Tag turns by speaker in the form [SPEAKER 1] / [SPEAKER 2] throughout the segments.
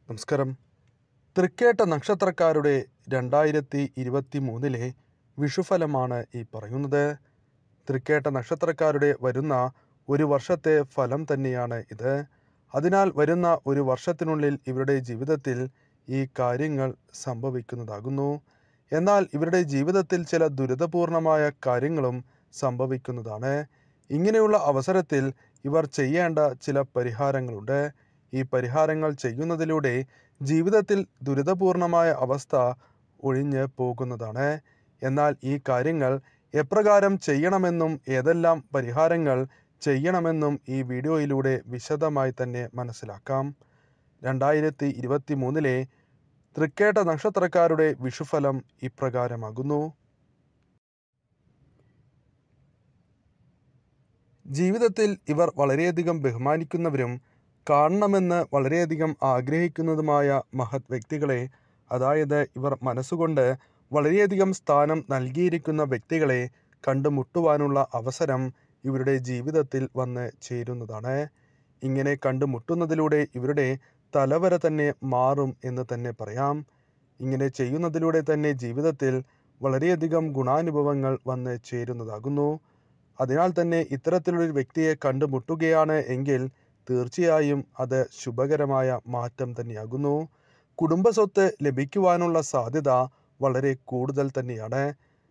[SPEAKER 1] നമസ്കാരം തൃക്കേട്ട നക്ഷത്രക്കാരുടെ രണ്ടായിരത്തി ഇരുപത്തി മൂന്നിലെ വിഷുഫലമാണ് ഈ പറയുന്നത് തൃക്കേട്ട നക്ഷത്രക്കാരുടെ വരുന്ന ഒരു വർഷത്തെ ഫലം തന്നെയാണ് ഇത് അതിനാൽ വരുന്ന ഒരു വർഷത്തിനുള്ളിൽ ഇവരുടെ ജീവിതത്തിൽ ഈ കാര്യങ്ങൾ സംഭവിക്കുന്നതാകുന്നു എന്നാൽ ഇവരുടെ ജീവിതത്തിൽ ചില ദുരിതപൂർണമായ കാര്യങ്ങളും സംഭവിക്കുന്നതാണ് ഇങ്ങനെയുള്ള അവസരത്തിൽ ഇവർ ചെയ്യേണ്ട ചില പരിഹാരങ്ങളുണ്ട് ഈ പരിഹാരങ്ങൾ ചെയ്യുന്നതിലൂടെ ജീവിതത്തിൽ ദുരിതപൂർണമായ അവസ്ഥ ഒഴിഞ്ഞ് പോകുന്നതാണ് എന്നാൽ ഈ കാര്യങ്ങൾ എപ്രകാരം ചെയ്യണമെന്നും ഏതെല്ലാം പരിഹാരങ്ങൾ ചെയ്യണമെന്നും ഈ വീഡിയോയിലൂടെ വിശദമായി തന്നെ മനസ്സിലാക്കാം രണ്ടായിരത്തി ഇരുപത്തി മൂന്നിലെ തൃക്കേട്ട നക്ഷത്രക്കാരുടെ വിഷുഫലം ഇപ്രകാരമാകുന്നു ജീവിതത്തിൽ ഇവർ വളരെയധികം ബഹുമാനിക്കുന്നവരും കാണണമെന്ന് വളരെയധികം ആഗ്രഹിക്കുന്നതുമായ മഹത് വ്യക്തികളെ അതായത് ഇവർ മനസ്സുകൊണ്ട് വളരെയധികം സ്ഥാനം നൽകിയിരിക്കുന്ന വ്യക്തികളെ കണ്ടുമുട്ടുവാനുള്ള അവസരം ഇവരുടെ ജീവിതത്തിൽ വന്ന് ചേരുന്നതാണ് ഇങ്ങനെ കണ്ടുമുട്ടുന്നതിലൂടെ ഇവരുടെ തലവര തന്നെ മാറും എന്ന് തന്നെ പറയാം ഇങ്ങനെ ചെയ്യുന്നതിലൂടെ തന്നെ ജീവിതത്തിൽ വളരെയധികം ഗുണാനുഭവങ്ങൾ വന്ന് ചേരുന്നതാകുന്നു അതിനാൽ തന്നെ ഇത്തരത്തിലൊരു വ്യക്തിയെ കണ്ടുമുട്ടുകയാണ് എങ്കിൽ തീർച്ചയായും അത് ശുഭകരമായ മാറ്റം തന്നെയാകുന്നു കുടുംബസ്വത്ത് ലഭിക്കുവാനുള്ള സാധ്യത വളരെ കൂടുതൽ തന്നെയാണ്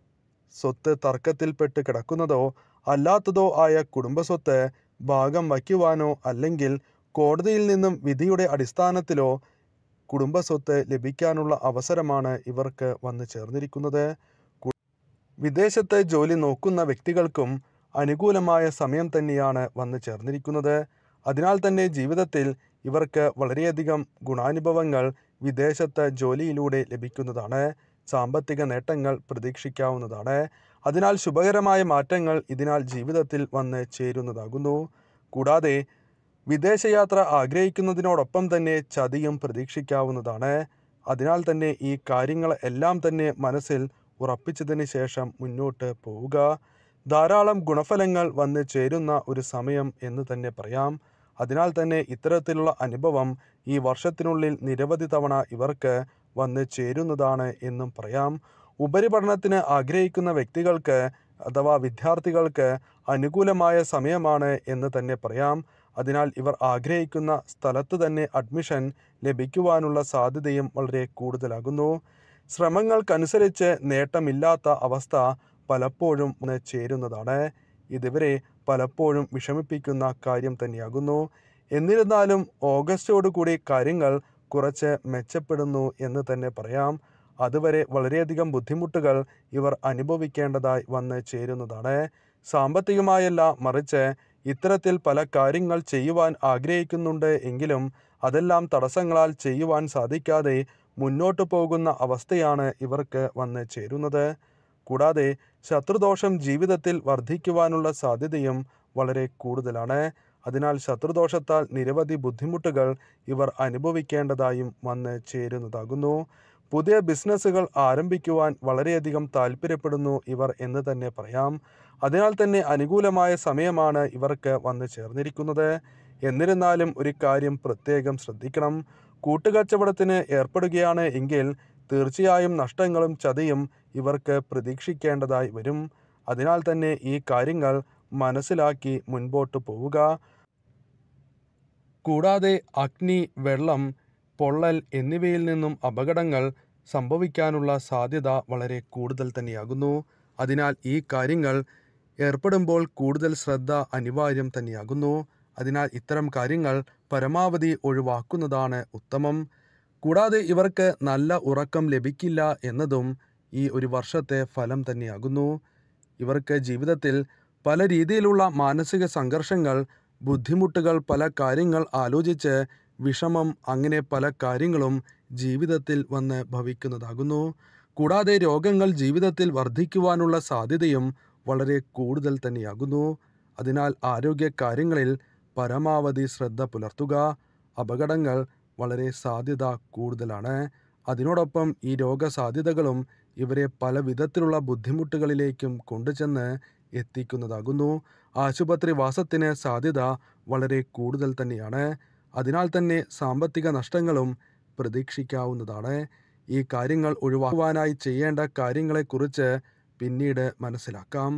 [SPEAKER 1] സ്വത്ത് തർക്കത്തിൽപ്പെട്ട് കിടക്കുന്നതോ അല്ലാത്തതോ ആയ കുടുംബസ്വത്ത് ഭാഗം വയ്ക്കുവാനോ അല്ലെങ്കിൽ കോടതിയിൽ നിന്നും വിധിയുടെ അടിസ്ഥാനത്തിലോ കുടുംബസ്വത്ത് ലഭിക്കാനുള്ള അവസരമാണ് ഇവർക്ക് വന്നു ചേർന്നിരിക്കുന്നത് കു- വിദേശത്ത് ജോലി നോക്കുന്ന വ്യക്തികൾക്കും അനുകൂലമായ സമയം തന്നെയാണ് വന്നു ചേർന്നിരിക്കുന്നത് അതിനാൽ തന്നെ ജീവിതത്തിൽ ഇവർക്ക് വളരെയധികം ഗുണാനുഭവങ്ങൾ വിദേശത്ത് ജോലിയിലൂടെ ലഭിക്കുന്നതാണ് സാമ്പത്തിക നേട്ടങ്ങൾ പ്രതീക്ഷിക്കാവുന്നതാണ് അതിനാൽ ശുഭകരമായ മാറ്റങ്ങൾ ഇതിനാൽ ജീവിതത്തിൽ വന്ന് ചേരുന്നതാകുന്നു കൂടാതെ വിദേശയാത്ര ആഗ്രഹിക്കുന്നതിനോടൊപ്പം തന്നെ ചതിയും പ്രതീക്ഷിക്കാവുന്നതാണ് അതിനാൽ തന്നെ ഈ കാര്യങ്ങൾ എല്ലാം തന്നെ മനസ്സിൽ ഉറപ്പിച്ചതിന് ശേഷം മുന്നോട്ട് പോവുക ധാരാളം ഗുണഫലങ്ങൾ വന്ന് ചേരുന്ന ഒരു സമയം എന്ന് തന്നെ പറയാം അതിനാൽ തന്നെ ഇത്തരത്തിലുള്ള അനുഭവം ഈ വർഷത്തിനുള്ളിൽ നിരവധി തവണ ഇവർക്ക് വന്ന് ചേരുന്നതാണ് എന്നും പറയാം ഉപരിപഠനത്തിന് ആഗ്രഹിക്കുന്ന വ്യക്തികൾക്ക് അഥവാ വിദ്യാർത്ഥികൾക്ക് അനുകൂലമായ സമയമാണ് എന്ന് തന്നെ പറയാം അതിനാൽ ഇവർ ആഗ്രഹിക്കുന്ന സ്ഥലത്ത് തന്നെ അഡ്മിഷൻ ലഭിക്കുവാനുള്ള സാധ്യതയും വളരെ കൂടുതലാകുന്നു ശ്രമങ്ങൾക്കനുസരിച്ച് നേട്ടമില്ലാത്ത അവസ്ഥ പലപ്പോഴും വന്ന് ചേരുന്നതാണ് ഇതിവരെ പലപ്പോഴും വിഷമിപ്പിക്കുന്ന കാര്യം തന്നെയാകുന്നു എന്നിരുന്നാലും ഓഗസ്റ്റോടുകൂടി കാര്യങ്ങൾ കുറച്ച് മെച്ചപ്പെടുന്നു എന്ന് തന്നെ പറയാം അതുവരെ വളരെയധികം ബുദ്ധിമുട്ടുകൾ ഇവർ അനുഭവിക്കേണ്ടതായി വന്ന് ചേരുന്നതാണ് സാമ്പത്തികമായല്ല മറിച്ച് ഇത്തരത്തിൽ പല കാര്യങ്ങൾ ചെയ്യുവാൻ ആഗ്രഹിക്കുന്നുണ്ട് എങ്കിലും അതെല്ലാം തടസ്സങ്ങളാൽ ചെയ്യുവാൻ സാധിക്കാതെ മുന്നോട്ടു പോകുന്ന അവസ്ഥയാണ് ഇവർക്ക് വന്ന് ചേരുന്നത് കൂടാതെ ശത്രുദോഷം ജീവിതത്തിൽ വർദ്ധിക്കുവാനുള്ള സാധ്യതയും വളരെ കൂടുതലാണ് അതിനാൽ ശത്രുദോഷത്താൽ നിരവധി ബുദ്ധിമുട്ടുകൾ ഇവർ അനുഭവിക്കേണ്ടതായും വന്ന് ചേരുന്നതാകുന്നു പുതിയ ബിസിനസ്സുകൾ ആരംഭിക്കുവാൻ വളരെയധികം താല്പര്യപ്പെടുന്നു ഇവർ എന്ന് തന്നെ പറയാം അതിനാൽ തന്നെ അനുകൂലമായ സമയമാണ് ഇവർക്ക് വന്നു ചേർന്നിരിക്കുന്നത് എന്നിരുന്നാലും ഒരു കാര്യം പ്രത്യേകം ശ്രദ്ധിക്കണം കൂട്ടുകച്ചവടത്തിന് ഏർപ്പെടുകയാണ് എങ്കിൽ തീർച്ചയായും നഷ്ടങ്ങളും ചതിയും ഇവർക്ക് പ്രതീക്ഷിക്കേണ്ടതായി വരും അതിനാൽ തന്നെ ഈ കാര്യങ്ങൾ മനസ്സിലാക്കി മുൻപോട്ട് പോവുക കൂടാതെ അഗ്നി വെള്ളം പൊള്ളൽ എന്നിവയിൽ നിന്നും അപകടങ്ങൾ സംഭവിക്കാനുള്ള സാധ്യത വളരെ കൂടുതൽ തന്നെയാകുന്നു അതിനാൽ ഈ കാര്യങ്ങൾ ഏർപ്പെടുമ്പോൾ കൂടുതൽ ശ്രദ്ധ അനിവാര്യം തന്നെയാകുന്നു അതിനാൽ ഇത്തരം കാര്യങ്ങൾ പരമാവധി ഒഴിവാക്കുന്നതാണ് ഉത്തമം കൂടാതെ ഇവർക്ക് നല്ല ഉറക്കം ലഭിക്കില്ല എന്നതും ഈ ഒരു വർഷത്തെ ഫലം തന്നെയാകുന്നു ഇവർക്ക് ജീവിതത്തിൽ പല രീതിയിലുള്ള മാനസിക സംഘർഷങ്ങൾ ബുദ്ധിമുട്ടുകൾ പല കാര്യങ്ങൾ ആലോചിച്ച് വിഷമം അങ്ങനെ പല കാര്യങ്ങളും ജീവിതത്തിൽ വന്ന് ഭവിക്കുന്നതാകുന്നു കൂടാതെ രോഗങ്ങൾ ജീവിതത്തിൽ വർദ്ധിക്കുവാനുള്ള സാധ്യതയും വളരെ കൂടുതൽ തന്നെയാകുന്നു അതിനാൽ ആരോഗ്യ കാര്യങ്ങളിൽ പരമാവധി ശ്രദ്ധ പുലർത്തുക അപകടങ്ങൾ വളരെ സാധ്യത കൂടുതലാണ് അതിനോടൊപ്പം ഈ രോഗസാധ്യതകളും ഇവരെ പല വിധത്തിലുള്ള ബുദ്ധിമുട്ടുകളിലേക്കും കൊണ്ടുചെന്ന് എത്തിക്കുന്നതാകുന്നു ആശുപത്രി വാസത്തിന് സാധ്യത വളരെ കൂടുതൽ തന്നെയാണ് അതിനാൽ തന്നെ സാമ്പത്തിക നഷ്ടങ്ങളും പ്രതീക്ഷിക്കാവുന്നതാണ് ഈ കാര്യങ്ങൾ ഒഴിവാക്കുവാനായി ചെയ്യേണ്ട കാര്യങ്ങളെക്കുറിച്ച് പിന്നീട് മനസ്സിലാക്കാം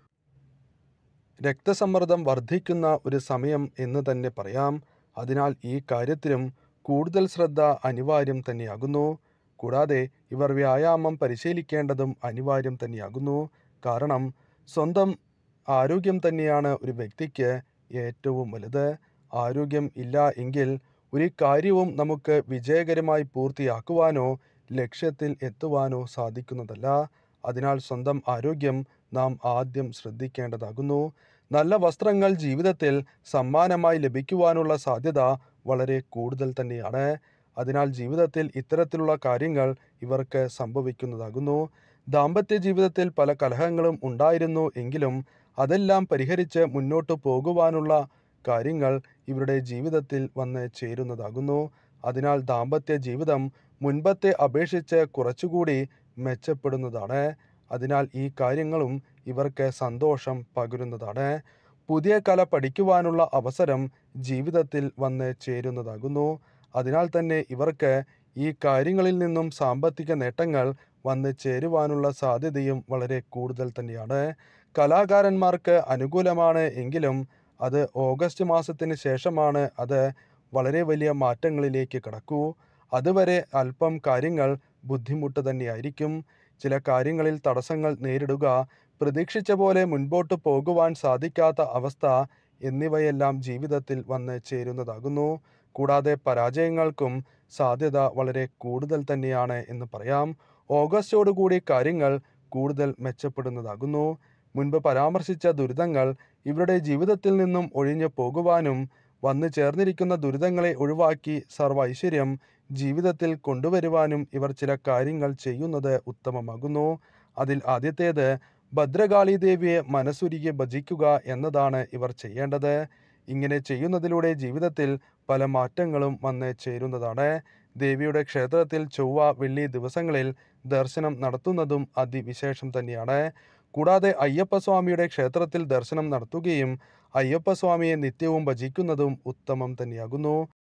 [SPEAKER 1] രക്തസമ്മർദ്ദം വർദ്ധിക്കുന്ന ഒരു സമയം എന്ന് തന്നെ പറയാം അതിനാൽ ഈ കാര്യത്തിലും കൂടുതൽ ശ്രദ്ധ അനിവാര്യം തന്നെയാകുന്നു കൂടാതെ ഇവർ വ്യായാമം പരിശീലിക്കേണ്ടതും അനിവാര്യം തന്നെയാകുന്നു കാരണം സ്വന്തം ആരോഗ്യം തന്നെയാണ് ഒരു വ്യക്തിക്ക് ഏറ്റവും വലുത് ആരോഗ്യം ഇല്ല എങ്കിൽ ഒരു കാര്യവും നമുക്ക് വിജയകരമായി പൂർത്തിയാക്കുവാനോ ലക്ഷ്യത്തിൽ എത്തുവാനോ സാധിക്കുന്നതല്ല അതിനാൽ സ്വന്തം ആരോഗ്യം നാം ആദ്യം ശ്രദ്ധിക്കേണ്ടതാകുന്നു നല്ല വസ്ത്രങ്ങൾ ജീവിതത്തിൽ സമ്മാനമായി ലഭിക്കുവാനുള്ള സാധ്യത വളരെ കൂടുതൽ തന്നെയാണ് അതിനാൽ ജീവിതത്തിൽ ഇത്തരത്തിലുള്ള കാര്യങ്ങൾ ഇവർക്ക് സംഭവിക്കുന്നതാകുന്നു ദാമ്പത്യ ജീവിതത്തിൽ പല കലഹങ്ങളും ഉണ്ടായിരുന്നു എങ്കിലും അതെല്ലാം പരിഹരിച്ച് മുന്നോട്ട് പോകുവാനുള്ള കാര്യങ്ങൾ ഇവരുടെ ജീവിതത്തിൽ വന്ന് ചേരുന്നതാകുന്നു അതിനാൽ ദാമ്പത്യ ജീവിതം മുൻപത്തെ അപേക്ഷിച്ച് കുറച്ചുകൂടി മെച്ചപ്പെടുന്നതാണ് അതിനാൽ ഈ കാര്യങ്ങളും ഇവർക്ക് സന്തോഷം പകരുന്നതാണ് പുതിയ കല പഠിക്കുവാനുള്ള അവസരം ജീവിതത്തിൽ വന്ന് ചേരുന്നതാകുന്നു അതിനാൽ തന്നെ ഇവർക്ക് ഈ കാര്യങ്ങളിൽ നിന്നും സാമ്പത്തിക നേട്ടങ്ങൾ വന്ന് ചേരുവാനുള്ള സാധ്യതയും വളരെ കൂടുതൽ തന്നെയാണ് കലാകാരന്മാർക്ക് അനുകൂലമാണ് എങ്കിലും അത് ഓഗസ്റ്റ് മാസത്തിന് ശേഷമാണ് അത് വളരെ വലിയ മാറ്റങ്ങളിലേക്ക് കടക്കൂ അതുവരെ അല്പം കാര്യങ്ങൾ ബുദ്ധിമുട്ട് തന്നെയായിരിക്കും ചില കാര്യങ്ങളിൽ തടസ്സങ്ങൾ നേരിടുക പ്രതീക്ഷിച്ച പോലെ മുൻപോട്ട് പോകുവാൻ സാധിക്കാത്ത അവസ്ഥ എന്നിവയെല്ലാം ജീവിതത്തിൽ വന്ന് ചേരുന്നതാകുന്നു കൂടാതെ പരാജയങ്ങൾക്കും സാധ്യത വളരെ കൂടുതൽ തന്നെയാണ് എന്ന് പറയാം ഓഗസ്റ്റോടുകൂടി കാര്യങ്ങൾ കൂടുതൽ മെച്ചപ്പെടുന്നതാകുന്നു മുൻപ് പരാമർശിച്ച ദുരിതങ്ങൾ ഇവരുടെ ജീവിതത്തിൽ നിന്നും ഒഴിഞ്ഞു പോകുവാനും വന്നു ചേർന്നിരിക്കുന്ന ദുരിതങ്ങളെ ഒഴിവാക്കി സർവ്വ ഐശ്വര്യം ജീവിതത്തിൽ കൊണ്ടുവരുവാനും ഇവർ ചില കാര്യങ്ങൾ ചെയ്യുന്നത് ഉത്തമമാകുന്നു അതിൽ ആദ്യത്തേത് ഭദ്രകാളി ദേവിയെ മനസ്സുരുകി ഭജിക്കുക എന്നതാണ് ഇവർ ചെയ്യേണ്ടത് ഇങ്ങനെ ചെയ്യുന്നതിലൂടെ ജീവിതത്തിൽ പല മാറ്റങ്ങളും വന്ന് ചേരുന്നതാണ് ദേവിയുടെ ക്ഷേത്രത്തിൽ ചൊവ്വ വെള്ളി ദിവസങ്ങളിൽ ദർശനം നടത്തുന്നതും അതിവിശേഷം തന്നെയാണ് കൂടാതെ അയ്യപ്പസ്വാമിയുടെ ക്ഷേത്രത്തിൽ ദർശനം നടത്തുകയും അയ്യപ്പസ്വാമിയെ നിത്യവും ഭജിക്കുന്നതും ഉത്തമം തന്നെയാകുന്നു